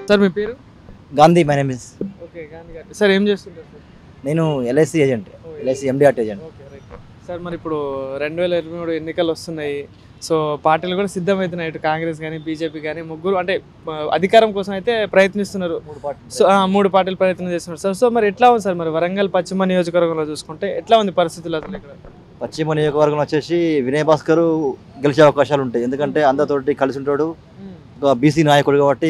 Sir మీ పేరు Gandhi my name is okay Gandhi garu sir ఏం చేస్తుంటారు సార్ నేను LIC agent LIC MDRT agent okay right sir మరి ఇప్పుడు రెండు వేల ఇరవై మూడు ఎన్నికలు వస్తున్నాయి సో పార్టీలు కూడా సిద్ధమవుతున్నాయి ఇటు కాంగ్రెస్ కానీ బీజేపీ కానీ ముగ్గురు అంటే ఆ, అధికారం కోసం అయితే ప్రయత్నిస్తున్నారు సో ఆ, మూడు పార్టీలు ప్రయత్నం చేస్తున్నారు సార్ సో మరి ఎట్లా ఉంది సార్ మరి వరంగల్ పశ్చిమ నియోజకవర్గంలో చూసుకుంటే ఎట్లా ఉంది పరిస్థితులు అసలు ఇక్కడ పశ్చిమ నియోజకవర్గం వచ్చేసి వినయ్ భాస్కర్ గెలిచే అవకాశాలు ఉంటాయి ఎందుకంటే అందరితోటి కలిసి ఉంటాడు ఒక బీసీ నాయకుడు కాబట్టి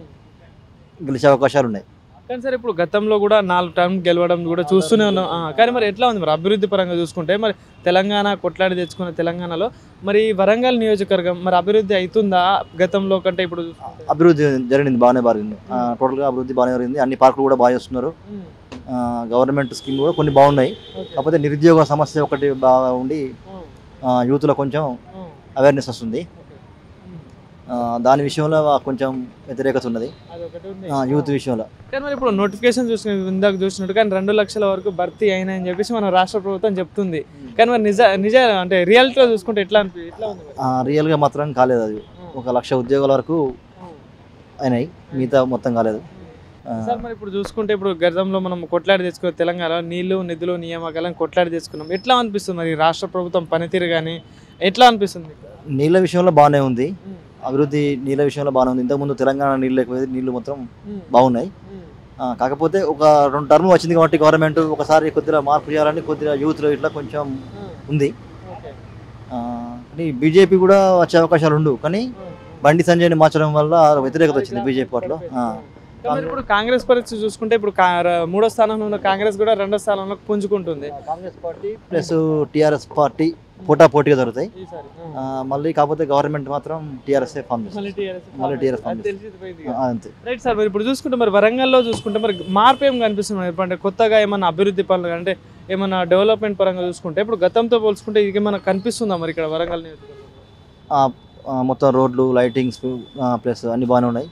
గెలిచే అవకాశాలు ఉన్నాయి కానీ సార్ ఇప్పుడు గతంలో కూడా నాలుగు టర్మ్ గెలవడం కూడా చూస్తూనే ఉన్నాం ఆ, కానీ మరి ఎట్లా ఉంది మరి అభివృద్ధి పరంగా చూసుకుంటే మరి తెలంగాణ కొట్లాడి తెచ్చుకున్న తెలంగాణలో మరి వరంగల్ నియోజకవర్గం మరి అభివృద్ధి అవుతుందా గతంలో కంటే ఇప్పుడు చూసుకుంటే? అభివృద్ధి జరిగింది బాగానే జరిగింది ఆ, టోటల్గా అభివృద్ధి బాగానే జరిగింది అన్ని పార్కులు కూడా బాగా చేస్తున్నారు ఉమ్, ఆ, గవర్నమెంట్ స్కీమ్ కూడా కొన్ని బాగున్నాయి ఓకే. కాకపోతే నిరుద్యోగ సమస్య ఒకటి బాగా ఉండి ఉమ్, ఆ, యూత్లో కొంచెం ఉమ్, అవేర్నెస్ వస్తుంది ఓకే. ఉమ్, ఆ, దాని విషయంలో కొంచెం వ్యతిరేకత ఉన్నది అదొకటి ఉంది. ఆ, యూత్ విషయంలో కానీ మరి ఇప్పుడు నోటిఫికేషన్ చూసిన ఇందాక చూసినట్టు కానీ రెండు లక్షల వరకు భర్తీ అయినాయని చెప్పేసి మన రాష్ట్ర ప్రభుత్వం చెప్తుంది కానీ మరి నిజ నిజ అంటే రియాలిటీలో చూసుకుంటే ఎట్లా అనిపి ఎట్లా ఉంది మరి? ఆ, రియల్గా మాత్రం కాలేదు అది ఉమ్, ఒక లక్ష ఉద్యోగాల వరకు ఉమ్. అయినాయి మిగతా మొత్తం కాలేదు ఆ, సార్ మరి ఇప్పుడు చూసుకుంటే ఇప్పుడు గతంలో మనం కొట్లాడి తెచ్చుకున్న తెలంగాణలో నీళ్లు నిధులు నియామకాలను కొట్లాడి తెచ్చుకున్నాం ఎట్లా అనిపిస్తుంది మరి రాష్ట్ర ప్రభుత్వం పనితీరు కానీ ఎట్లా అనిపిస్తుంది మీకు? నీళ్ళ విషయంలో బాగానే ఉంది ఉమ్, అభివృద్ధి నీళ్ళ విషయంలో బాగానే ఉంది ఇంతకుముందు తెలంగాణ నీళ్ళు లేకపోతే నీళ్లు మొత్తం ఉమ్, బాగున్నాయి ఉమ్, ఆ, కాకపోతే ఒక రెండు టర్మ్ వచ్చింది కాబట్టి గవర్నమెంట్ ఒకసారి కొద్దిగా మార్పు చేయాలని కొద్దిగా యూత్లో ఇట్లా కొంచెం ఉమ్, ఉంది ఓకే. ఆ, కానీ బీజేపీ కూడా వచ్చే అవకాశాలు ఉండు కానీ ఉమ్, బండి సంజయ్ని మార్చడం వల్ల వ్యతిరేకత వచ్చింది బీజేపీ పట్ల ఆ. కానీ మరి ఇప్పుడు కాంగ్రెస్ పరిస్థితి చూసుకుంటే ఇప్పుడు కా- ర- మూడో స్థానంలో ఉన్న కాంగ్రెస్ కూడా రెండో స్థానంలో పుంజుకుంటుంది Congress party plus TRS party పోటా పోటీగా జరుగుతాయి ఈసారి ఆ, మళ్ళీ కాకపోతే గవర్నమెంట్ మాత్రం టీఆర్ఎస్ ఫామ్ మళ్ళీ చేస్తుంది TRS మళ్ళీ TRS అది తెలిసిపోయింది ఇక. ఆ, అంతే రైట్ సార్ మరి ఇప్పుడు చూసుకుంటే మరి వరంగల్లో చూసుకుంటే మరి మార్పు ఏం కనిపిస్తుంది మరి అంటే కొత్తగా ఏమన్నా అభివృద్ధి పనులు కానీ, అంటే ఏమన్నా డెవలప్మెంట్ పరంగా చూసుకుంటే ఇప్పుడు గతంతో పోల్చుకుంటే ఇది ఏమన్నా కనిపిస్తుందా మరి ఇక్కడ వరంగల్ నియోజకవర్గంలో ఆ, ఆ, మొత్తం రోడ్లు లైటింగ్స్ ప్లస్ అన్ని బాగానే ఉన్నాయి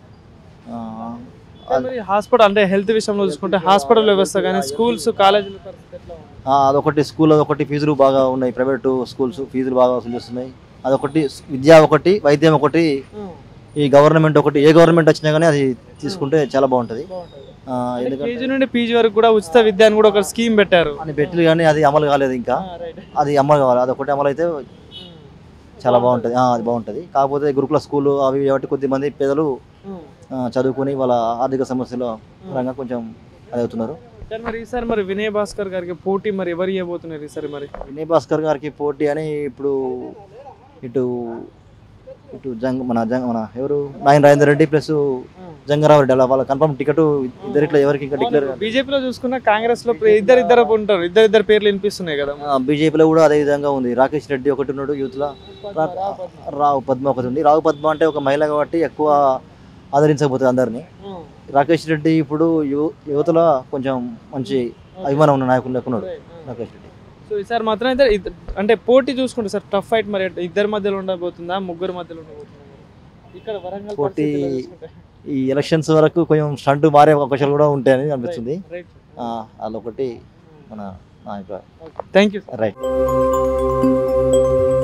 ఆ, కానీ మరి హాస్పిటల్ అంటే హెల్త్ విషయంలో చూసుకుంటే హాస్పిటల్ వ్యవస్థ కానీ స్కూల్స్ కాలేజీల పరిస్థితి ఎట్లా ఉంది? ఆ, అదొకటి స్కూల్ అదొకటి ఫీజులు బాగా ఉన్నాయి ప్రైవేటు స్కూల్స్ ఫీజులు బాగా వసూలు చేస్తున్నాయి అదొకటి విద్య ఒకటి వైద్యం ఒకటి ఈ గవర్నమెంట్ ఒకటి ఏ గవర్నమెంట్ వచ్చినా కానీ అది తీసుకుంటే చాలా బాగుంటుంది బాగుంటుంది. ఆ, అంటే ఎందుకంటే కేజీ నుండి పీజీ వరకు కూడా ఉచిత విద్య అని కూడా ఒక స్కీమ్ పెట్టారు అని పెట్టి కానీ అది అమలు కాలేదు ఇంకా ఆ, రైట్. అది అమలు కావాలి అదొకటి అమలు అయితే చాలా బాగుంటుంది ఆ, అది బాగుంటుంది కాకపోతే గురుకుల స్కూల్ అవి కాబట్టి కొద్దిమంది పేదలు ఉమ్. ఆ, చదువుకొని వాళ్ళ ఆర్థిక సమస్యల పరంగా కొంచెం అది అవుతున్నారు కానీ మరి ఈసారి మరి వినయ్ భాస్కర్ గారికి పోటీ మరి ఎవరు ఇవ్వబోతున్నారు ఈసారి మరి వినయ్ భాస్కర్ గారికి పోటీ అని ఇప్పుడు ఇటు ఇటు జంగ మన జంగ మన ఎవరు నాయన రాజేందర్ రెడ్డి ప్లస్ జంగరావు రెడ్డి అలా వాళ్ళ కన్ఫర్మ్ టికెట్ ఇద్దరిట్లో ఎవరికి ఇంకా డిక్లేర్ బీజేపీలో చూసుకున్న కాంగ్రెస్ లో ఇద్దరు ఇద్దరు ఉంటారు ఇద్దరు ఇద్దరు పేర్లు వినిపిస్తున్నాయి కదా బీజేపీలో కూడా అదే విధంగా ఉంది రాకేష్ రెడ్డి ఒకటి ఉన్నాడు యూత్లో రావు పద్మ ఒకటి ఉంది రావు పద్మ అంటే ఒక మహిళ కాబట్టి ఎక్కువ ఆదరించకపోతుంది అందరినీ రాకేష్ రెడ్డి ఇప్పుడు యు యువతలో కొంచెం మంచి అభిమానం ఉన్న నాయకులు ఉన్నాడు రాకేష్ రెడ్డి సో ఈసారి మాత్రం ఇద్దరు ఇద్ద- అంటే పోటీ చూసుకుంటే సార్ టఫ్ ఫైట్ మరి ఎట్ట- ఇద్దరి మధ్యలో ఉండబోతుందా ముగ్గురు మధ్యలో ఉండబోతుందా మరి? ఇక్కడ వరంగల్ పోటీ పరిస్థితిలో చూసుకుంటే. ఈ ఎలక్షన్స్ వరకు కొంచెం స్టంట్ మారే అవకాశాలు కూడా ఉంటాయని అనిపిస్తుంది రైట్ ఆ, అదొకటి మన నా అభిప్రాయం థ్యాంక్ యూ రైట్